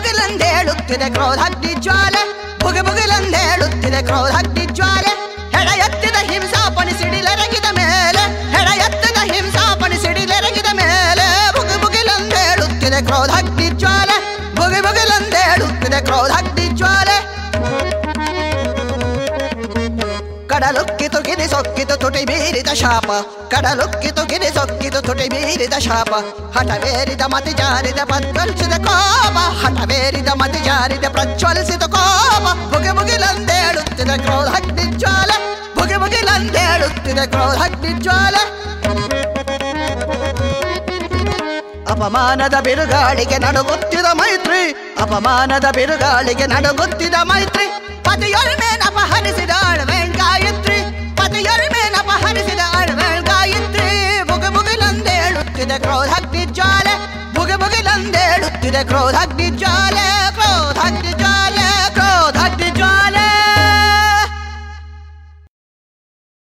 ಬುಗಿಲೆಂದೇಳುತ್ತಿದೆ ಕ್ರೋಧಾಗ್ನಿ ಜ್ವಾಲೆ ಬುಗಿ ಬುಗಿಲೆಂದೇಳುತ್ತಿದೆ ಕ್ರೋಧಾಗ್ನಿ ಜ್ವಾಲೆ ಹೆಡ ಎತ್ತಿದ ಹಿಂಸಾಪಣಿ ಸಿಡಿಲೆರಗಿದ ಮೇಲೆ ಹೆಡ ಎತ್ತಿದ ಹಿಂಸಾಪಣಿ ಸಿಡಿಲೆರಗಿದ ಮೇಲೆ ಬುಗಿ ಬುಗಿಲೆಂದೇಳುತ್ತಿದೆ ಕ್ರೋಧಾಗ್ನಿ ಜ್ವಾಲೆ ಬುಗಿ ಬುಗಿಲೆಂದೇಳುತ್ತಿದೆ ಕ್ರೋಧಾಗ್ನಿ ಜ್ವಾಲೆ ಕಡಲುಕ್ಕಿತು ಗಿರಿ ಸೊಕ್ಕಿತು ತುಟಿ ಮೀರಿದ ಶಾಪ ಕಡಲುಕ್ಕಿತು ಗಿರಿ ಸೊಕ್ಕಿತು ತುಟಿ ಮೀರಿದ ಶಾಪ ಹಠವೇರಿದ ಮತಿ ಜಾರಿದ ಪ್ರಜ್ವಲಿಸಿದ ಕೋಪ ಹಠವೇರಿದ ಮತಿ ಜಾರಿದ ಪ್ರಜ್ವಲಿಸಿದ ಕೋಪ ಬುಗಿ ಬುಗಿಲಂದೇಳುತ್ತಿದೆ ಕ್ರೋಧಾಗ್ನಿ ಜ್ವಾಲೆ ಬುಗಿ ಬುಗಿಲಂದೇಳುತ್ತಿದೆ ಕ್ರೋಧಾಗ್ನಿ ಜ್ವಾಲೆ ಅಪಮಾನದ ಬಿರುಗಾಳಿಗೆ ನಡುಗುತ್ತಿದ ಮೈತ್ರಿ ಅಪಮಾನದ ಬಿರುಗಾಳಿಗೆ ನಡುಗುತ್ತಿದ ಮೈತ್ರಿ ಪತಿಯೊರ್ಮೇನಪಹರಿಸಿದ ಅಳವೇಳ್ ಗಾಯತ್ರಿ ಪತಿಯೊರ್ಮೇನಪಹರಿಸಿದ ಅಳವೇಳ್ ಗಾಯತ್ರಿ ಬುಗ ಬುಗಿಲಂದೇಳುತ್ತಿದೆ ಕ್ರೋಧಾಗ್ನಿ ಜ್ವಾಲೆ ಬುಗ ಬುಗಿಲಂದೇಳುತ್ತಿದೆ ಕ್ರೋಧಾಗ್ನಿ ಜ್ವಾಲೆ